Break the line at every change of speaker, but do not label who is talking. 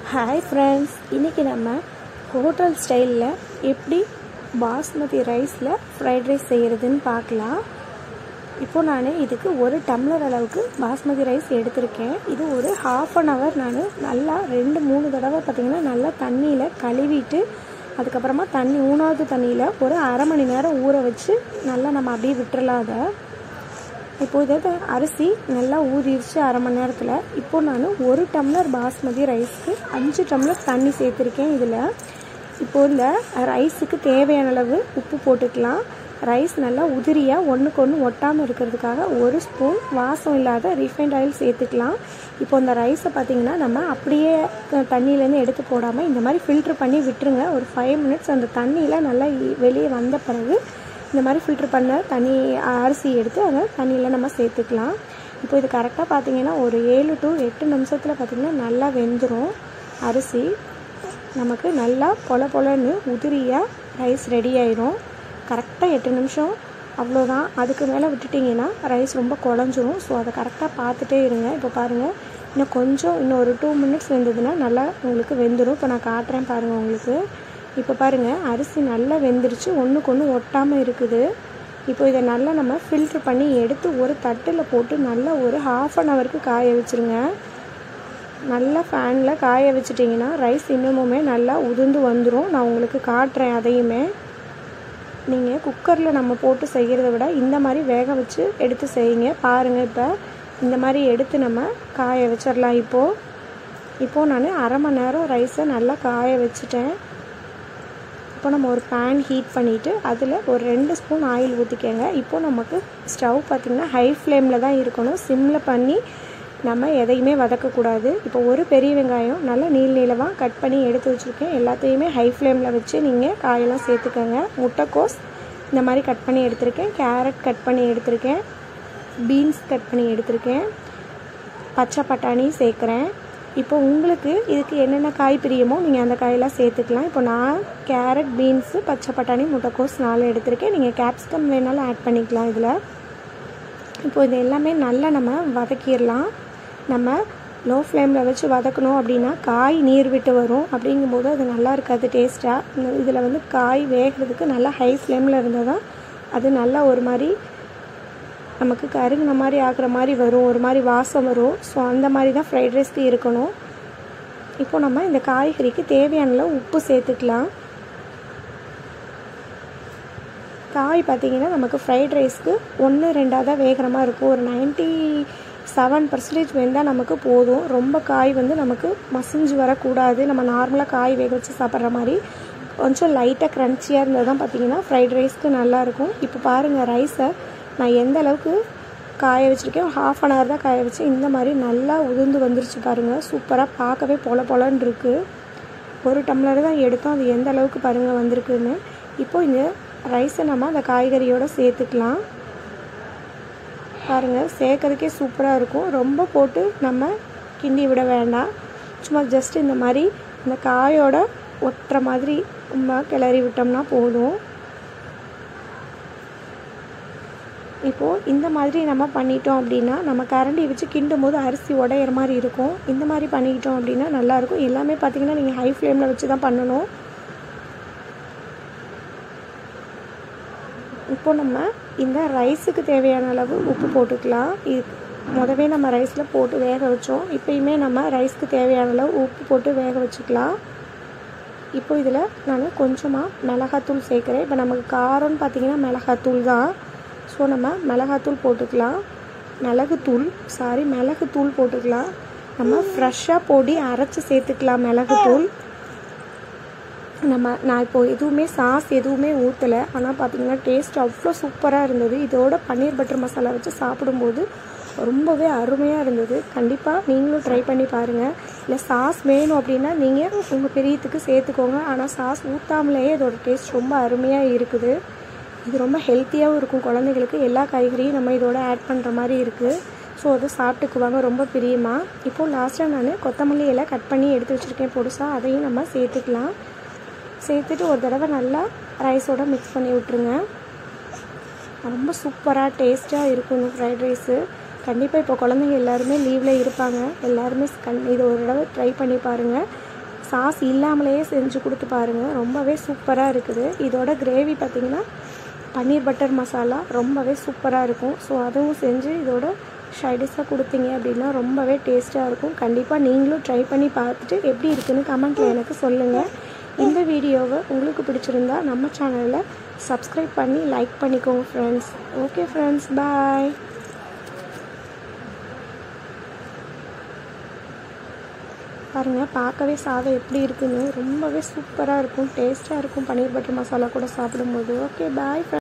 hi friends இன்றைக்கி நம்ம hotel ஸ்டைலில் எப்படி பாஸ்மதி ரைஸில் ஃப்ரைட் ரைஸ் செய்கிறதுன்னு பார்க்கலாம் இப்போ நான் இதுக்கு ஒரு டம்ளர் அளவுக்கு பாஸ்மதி ரைஸ் எடுத்திருக்கேன் இது ஒரு ஹாஃப் அன் ஹவர் நான் நல்லா ரெண்டு மூணு தடவை பார்த்திங்கன்னா நல்லா தண்ணியில் கழுவிட்டு அதுக்கப்புறமா தண்ணி மூணாவது தண்ணியில் ஒரு அரை மணி நேரம் ஊற வச்சு நல்லா நம்ம அப்படியே விட்டுறலாம் அதை இப்போ இதை அரிசி நல்லா ஊறிடுச்சு அரை மணி நேரத்தில் இப்போ நான் ஒரு டம்ளர் பாஸ்மதி ரைஸ்க்கு அஞ்சு டம்ளர் தண்ணி சேர்த்துருக்கேன் இதில் இப்போ இந்த ரைஸுக்கு தேவையான அளவு உப்பு போட்டுக்கலாம் ரைஸ் நல்லா உதிரியாக ஒன்றுக்கு ஒன்று ஒட்டாமல் இருக்கிறதுக்காக ஒரு ஸ்பூன் வாசம் இல்லாத ரிஃபைண்ட் ஆயில் சேர்த்துக்கலாம் இப்போ இந்த ரைஸை பார்த்திங்கன்னா நம்ம அப்படியே தண்ணியிலேருந்து எடுத்து போடாமல் இந்த மாதிரி ஃபில்ட்ரு பண்ணி விட்டுருங்க ஒரு ஃபைவ் மினிட்ஸ் அந்த தண்ணியில் நல்லா வெளியே வந்த பிறகு இந்த மாதிரி ஃபில்ட்ரு பண்ண தண்ணி அரிசி எடுத்து அதை தண்ணியில் நம்ம சேர்த்துக்கலாம் இப்போ இது கரெக்டாக பார்த்தீங்கன்னா ஒரு ஏழு டு எட்டு நிமிஷத்தில் பார்த்திங்கன்னா நல்லா வெந்துடும் அரிசி நமக்கு நல்லா பொல பொலன்னு உதிரியாக ரைஸ் ரெடி ஆயிரும் கரெக்டாக எட்டு நிமிஷம் அவ்வளோதான் அதுக்கு மேலே விட்டுட்டிங்கன்னா ரைஸ் ரொம்ப குழஞ்சிரும் ஸோ அதை கரெக்டாக பார்த்துட்டே இருங்க இப்போ பாருங்கள் இன்னும் கொஞ்சம் இன்னும் ஒரு டூ மினிட்ஸ் வெந்ததுன்னா நல்லா உங்களுக்கு வெந்துடும் இப்போ நான் காட்டுறேன் பாருங்கள் உங்களுக்கு இப்போ பாருங்கள் அரிசி நல்லா வெந்துருச்சு ஒன்றுக்கு ஒன்று ஒட்டாமல் இருக்குது இப்போ இதை நல்லா நம்ம ஃபில்ட்ரு பண்ணி எடுத்து ஒரு தட்டில் போட்டு நல்லா ஒரு ஹாஃப் அன் ஹவருக்கு காய வச்சுருங்க நல்லா ஃபேனில் காய வச்சிட்டிங்கன்னா ரைஸ் இன்னமுமே நல்லா உதிர்ந்து வந்துடும் நான் உங்களுக்கு காட்டுறேன் அதையுமே நீங்கள் குக்கரில் நம்ம போட்டு செய்கிறத விட இந்த மாதிரி வேக வச்சு எடுத்து செய்யுங்க பாருங்கள் இப்போ இந்த மாதிரி எடுத்து நம்ம காய வச்சிடலாம் இப்போது இப்போது நான் அரை மணி நேரம் ரைஸை நல்லா காய வச்சுட்டேன் இப்போ நம்ம ஒரு பேன் ஹீட் பண்ணிவிட்டு அதில் ஒரு ரெண்டு ஸ்பூன் ஆயில் ஊற்றிக்கங்க இப்போ நமக்கு ஸ்டவ் பார்த்திங்கன்னா ஹை ஃப்ளேமில் தான் இருக்கணும் சிம்மில் பண்ணி நம்ம எதையுமே வதக்கக்கூடாது இப்போ ஒரு பெரிய வெங்காயம் நல்லா நீள் நீளமாக கட் பண்ணி எடுத்து வச்சுருக்கேன் எல்லாத்தையுமே ஹை ஃப்ளேமில் வச்சு நீங்கள் காயெல்லாம் சேர்த்துக்கோங்க முட்டைக்கோஸ் இந்த மாதிரி கட் பண்ணி எடுத்திருக்கேன் கேரட் கட் பண்ணி எடுத்திருக்கேன் பீன்ஸ் கட் பண்ணி எடுத்திருக்கேன் பச்சை பட்டாணி சேர்க்குறேன் இப்போ உங்களுக்கு இதுக்கு என்னென்ன காய் பிரியுமோ நீங்கள் அந்த காயெல்லாம் சேர்த்துக்கலாம் இப்போ நான் கேரட் பீன்ஸு பச்சை பட்டாணி முட்டைக்கோஸ் நாலு எடுத்திருக்கேன் நீங்கள் கேப்சிகம் வேணாலும் ஆட் பண்ணிக்கலாம் இதில் இப்போ இது எல்லாமே நல்லா நம்ம வதக்கிடலாம் நம்ம லோ ஃப்ளேமில் வச்சு வதக்கணும் அப்படின்னா காய் நீர் விட்டு வரும் அப்படிங்கும்போது அது நல்லா இருக்காது டேஸ்ட்டாக இதில் வந்து காய் வேகிறதுக்கு நல்லா ஹை ஃப்ளேமில் இருந்தால் தான் அது நல்லா ஒரு மாதிரி நமக்கு கருகுன மாதிரி ஆகிற மாதிரி வரும் ஒரு மாதிரி வாசம் வரும் ஸோ அந்த மாதிரி தான் ஃப்ரைட் ரைஸ்க்கு இருக்கணும் இப்போ நம்ம இந்த காய்கறிக்கு தேவையான அளவு உப்பு சேர்த்துக்கலாம் காய் பார்த்திங்கன்னா நமக்கு ஃப்ரைட் ரைஸ்க்கு ஒன்று ரெண்டாக தான் வேகிற மாதிரி இருக்கும் ஒரு நைன்ட்டி செவன் பர்சன்டேஜ் வெந்தால் நமக்கு போதும் ரொம்ப காய் வந்து நமக்கு மசிஞ்சு வரக்கூடாது நம்ம நார்மலாக காய் வேக வச்சு சாப்பிட்ற மாதிரி கொஞ்சம் லைட்டாக க்ரன்ச்சியாக இருந்தால் தான் பார்த்திங்கன்னா ஃப்ரைட் ரைஸ்க்கு நல்லாயிருக்கும் இப்போ பாருங்கள் ரைஸை நான் எந்த அளவுக்கு காய வச்சுருக்கேன் ஹாஃப் அன் ஹவர் தான் காய வச்சு இந்த மாதிரி நல்லா உதிர்ந்து வந்துருச்சு பாருங்கள் சூப்பராக பார்க்கவே பொல பொலன்னு இருக்குது ஒரு டம்ளர் தான் எடுத்தோம் அது எந்த அளவுக்கு பாருங்கள் வந்திருக்குன்னு இப்போ இந்த ரைஸை நம்ம அந்த காய்கறியோடு சேர்த்துக்கலாம் பாருங்கள் சேர்க்கறதுக்கே சூப்பராக இருக்கும் ரொம்ப போட்டு நம்ம கிண்டி விட வேண்டாம் சும்மா ஜஸ்ட் இந்த மாதிரி இந்த காயோட ஒட்டுற மாதிரி நம்ம கிளறி விட்டோம்னா போதும் இப்போது இந்த மாதிரி நம்ம பண்ணிட்டோம் அப்படின்னா நம்ம கரண்டி வச்சு கிண்டும் போது அரிசி உடையிற மாதிரி இருக்கும் இந்த மாதிரி பண்ணிக்கிட்டோம் அப்படின்னா நல்லாயிருக்கும் எல்லாமே பார்த்திங்கன்னா நீங்கள் ஹை ஃப்ளேமில் வச்சு தான் பண்ணணும் இப்போ நம்ம இந்த ரைஸுக்கு தேவையான அளவு உப்பு போட்டுக்கலாம் இது முதவே நம்ம ரைஸில் போட்டு வேக வச்சோம் இப்போயுமே நம்ம ரைஸ்க்கு தேவையான அளவு உப்பு போட்டு வேக வச்சுக்கலாம் இப்போ இதில் நான் கொஞ்சமாக மிளகாத்தூள் சேர்க்குறேன் இப்போ நமக்கு காரம்னு பார்த்திங்கன்னா மிளகாத்தூள் தான் ஸோ நம்ம மிளகாத்தூள் போட்டுக்கலாம் மிளகுத்தூள் சாரி மிளகுத்தூள் போட்டுக்கலாம் நம்ம ஃப்ரெஷ்ஷாக பொடி அரைச்சி சேர்த்துக்கலாம் மிளகுத்தூள் நம்ம நான் இப்போது எதுவுமே சாஸ் எதுவுமே ஊற்றலை ஆனால் பார்த்திங்கன்னா டேஸ்ட் அவ்வளோ சூப்பராக இருந்தது இதோட பன்னீர் பட்டர் மசாலா வச்சு சாப்பிடும்போது ரொம்பவே அருமையாக இருந்தது கண்டிப்பாக நீங்களும் ட்ரை பண்ணி பாருங்கள் இல்லை சாஸ் வேணும் அப்படின்னா நீங்கள் உங்கள் பெரியத்துக்கு சேர்த்துக்கோங்க ஆனால் சாஸ் ஊற்றாமலேயே இதோட டேஸ்ட் ரொம்ப அருமையாக இருக்குது இது ரொம்ப ஹெல்த்தியாகவும் இருக்கும் குழந்தைகளுக்கு எல்லா காய்கறியும் நம்ம இதோட ஆட் பண்ணுற மாதிரி இருக்குது ஸோ அதை சாப்பிட்டுக்குவாங்க ரொம்ப பிரியமாக இப்போது லாஸ்ட்டாக நான் கொத்தமல்லி இலை கட் பண்ணி எடுத்து வச்சுருக்கேன் பொடுசாக அதையும் நம்ம சேர்த்துக்கலாம் சேர்த்துட்டு ஒரு தடவை நல்லா ரைஸோடு மிக்ஸ் பண்ணி விட்ருங்க ரொம்ப சூப்பராக டேஸ்ட்டாக இருக்கும் இந்த ஃப்ரைட் ரைஸு கண்டிப்பாக இப்போ குழந்தைங்க எல்லாருமே லீவில் இருப்பாங்க எல்லாருமே கண் இதை ஒரு தடவை ட்ரை பண்ணி பாருங்கள் சாஸ் இல்லாமலேயே செஞ்சு கொடுத்து பாருங்கள் ரொம்பவே சூப்பராக இருக்குது இதோட கிரேவி பார்த்திங்கன்னா பன்னீர் பட்டர் மசாலா ரொம்பவே சூப்பராக இருக்கும் ஸோ அதுவும் செஞ்சு இதோட ஷைடிஷாக கொடுத்தீங்க அப்படின்னா ரொம்பவே டேஸ்ட்டாக இருக்கும் கண்டிப்பாக நீங்களும் ட்ரை பண்ணி பார்த்துட்டு எப்படி இருக்குன்னு கமெண்ட்டில் எனக்கு சொல்லுங்கள் இந்த வீடியோவை உங்களுக்கு பிடிச்சிருந்தா நம்ம சேனலில் சப்ஸ்கிரைப் பண்ணி லைக் பண்ணிக்கோங்க ஃப்ரெண்ட்ஸ் ஓகே ஃப்ரெண்ட்ஸ் பாய் பாருங்கள் பார்க்கவே சாதம் எப்படி இருக்குன்னு ரொம்பவே சூப்பராக இருக்கும் டேஸ்ட்டாக இருக்கும் பன்னீர் பட்டர் மசாலா கூட சாப்பிடும்போது ஓகே பாய்